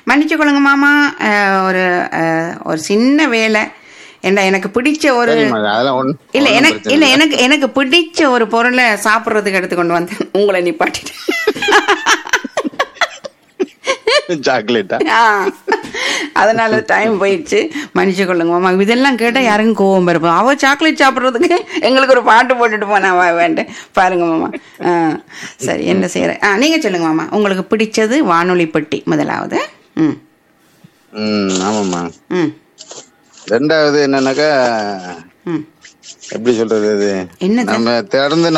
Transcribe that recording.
மன்னிச்சு கொள்ளுங்க மாமா அஹ், ஒரு அஹ், ஒரு சின்ன வேலை என்ன எனக்கு பிடிச்ச ஒரு சரிம்மா அதெல்லாம் ஒண்ணு இல்ல ஒண்ணும் எனக்கு பிரச்சனை இல்ல எனக்கு எனக்கு பிடிச்ச ஒரு பொருளை சாப்பிடுறதுக்கு எடுத்து கொண்டு வந்தேன் உங்களை நிப்பாட்டிட்டேன் சாக்லேட்டா ஆ. அதனால டைம் போயிடுச்சு மன்னிச்சு கொள்ளுங்க மாமா இதெல்லாம் கேட்டா யாருக்கும் கோவம் இருப்போம் அவ சாக்லேட் சாப்பிடுறதுக்கு எங்களுக்கு ஒரு பாட்டு போட்டுட்டு போனா வா வேண்டேன் பாருங்க மாமா ஆ, சரி என்ன செய்யற ஆ நீங்க சொல்லுங்க மாமா உங்களுக்கு பிடிச்சது வானொலி பெட்டி முதலாவது ம் ம் ஆமாம்மா ம் ரெண்டாவது என்னன்னாக்கா ம் எப்படி சொல்றது இது என்னது? நம்ம தொடர்ந்து